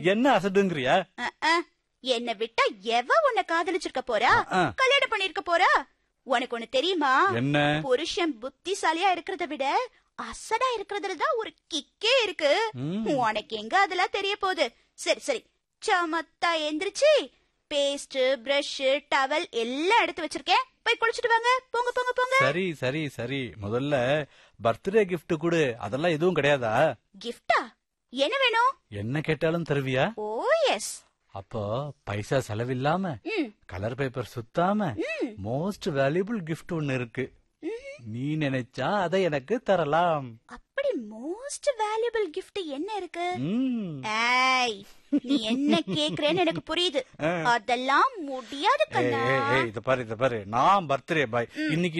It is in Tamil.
என்ன அசடுங்கிறியா அஹ், அஹ். என்னை விட்டா எவ உன்னை காதலிச்சிருக்க போறா அஹ். கல்யாணம் பண்ணிருக்க போறா உனக்கு ஒண்ணு தெரியுமா என்ன புருஷன் புத்திசாலியா இருக்கிறத விட அசடா இருக்கிறதுல தான் ஒரு கிக்கே இருக்கு ம். உனக்கு எங்க அதெல்லாம் தெரிய போகுது சரி சரி சமத்தா எந்திரிச்சு பேஸ்ட் பிரஷ் டவல் எல்லாம் எடுத்து வச்சிருக்கேன் போய் குளிச்சிட்டு வாங்க போங்க போங்க போங்க சரி சரி சரி முதல்ல பர்த்டே gift கொடு அதெல்லாம் எதுவும் கிடையாதா கிஃப்டா என்ன வேணும் என்ன கேட்டாலும் தருவியா ஓ எஸ் அப்போ பைசா செலவில்லாம ம் கலர் பேப்பர் சுத்தாம ம் மோஸ்ட் வேல்யூபிள் gift ஒன்னு இருக்கு நீ நினைச்சா அதை எனக்கு தரலாம் அப்படி மோஸ்ட் வேல்யூபிள் gift என்ன இருக்கு ம். ஏய் நீ என்ன கேக்குறேன்னு எனக்கு புரியுது அதெல்லாம் முடியாது ஏய், கண்ணா ஏய், ஏய், இத பாரு இத பாரு நான் பர்த்டே பாய் இன்னைக்கு